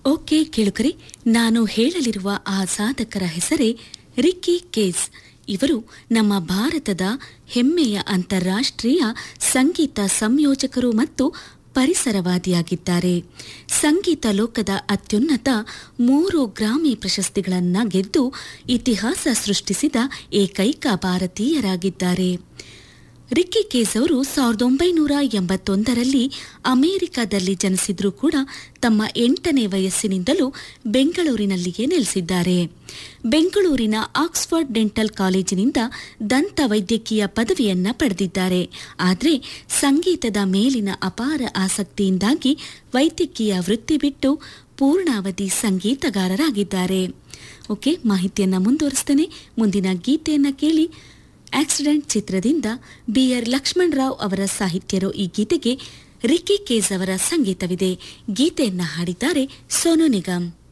okay ಕೇಳುಕರೆ ನಾನು ಹೇಳಲಿರುವ ಆ ಸಾಧಕರ ಹೆಸರೇ ರಿಕ್ಕಿ ಕೇಸ್ ಇವರು ನಮ್ಮ ಭಾರತದ ಹೆಮ್ಮೆಯ ಅಂತಾರಾಷ್ಟ್ರೀಯ ಸಂಗೀತ ಸಂಯೋಜಕರು ಮತ್ತು ಪರಿಸರವಾದಿಯಾಗಿದ್ದಾರೆ ಸಂಗೀತ ಲೋಕದ ಅತ್ಯುನ್ನತ ಮೂರು ಗ್ರಾಮಿ ಪ್ರಶಸ್ತಿಗಳನ್ನು ಗೆದ್ದು ಇತಿಹಾಸ ಸೃಷ್ಟಿಸಿದ ಏಕೈಕ ಭಾರತೀಯರಾಗಿದ್ದಾರೆ ರಿಕ್ಕಿ ಕೇಸ್ ಅವರು ಸಾವಿರದ ಒಂಬೈನೂರ ಎಂಬತ್ತೊಂದರಲ್ಲಿ ಅಮೆರಿಕದಲ್ಲಿ ಜನಿಸಿದ್ರೂ ಕೂಡ ತಮ್ಮ ಎಂಟನೇ ವಯಸ್ಸಿನಿಂದಲೂ ಬೆಂಗಳೂರಿನಲ್ಲಿಯೇ ನೆಲೆಸಿದ್ದಾರೆ ಬೆಂಗಳೂರಿನ ಆಕ್ಸ್ಫರ್ಡ್ ಡೆಂಟಲ್ ಕಾಲೇಜಿನಿಂದ ದಂತ ವೈದ್ಯಕೀಯ ಪದವಿಯನ್ನ ಪಡೆದಿದ್ದಾರೆ ಆದರೆ ಸಂಗೀತದ ಮೇಲಿನ ಅಪಾರ ಆಸಕ್ತಿಯಿಂದಾಗಿ ವೈದ್ಯಕೀಯ ವೃತ್ತಿ ಬಿಟ್ಟು ಪೂರ್ಣಾವಧಿ ಸಂಗೀತಗಾರರಾಗಿದ್ದಾರೆ ಓಕೆ ಮಾಹಿತಿಯನ್ನ ಮುಂದುವರಿಸ್ತೇನೆ ಮುಂದಿನ ಗೀತೆಯನ್ನ ಕೇಳಿ ಆಕ್ಸಿಡೆಂಟ್ ಚಿತ್ರದಿಂದ ಬಿ ಆರ್ ಲಕ್ಷ್ಮಣ್ ರಾವ್ ಅವರ ಸಾಹಿತ್ಯರೋ ಈ ಗೀತೆಗೆ ರಿಕ್ಕಿ ಕೇಸ್ ಅವರ ಸಂಗೀತವಿದೆ ಗೀತೆಯನ್ನ ಹಾಡಿದ್ದಾರೆ ಸೋನು ನಿಗಮ್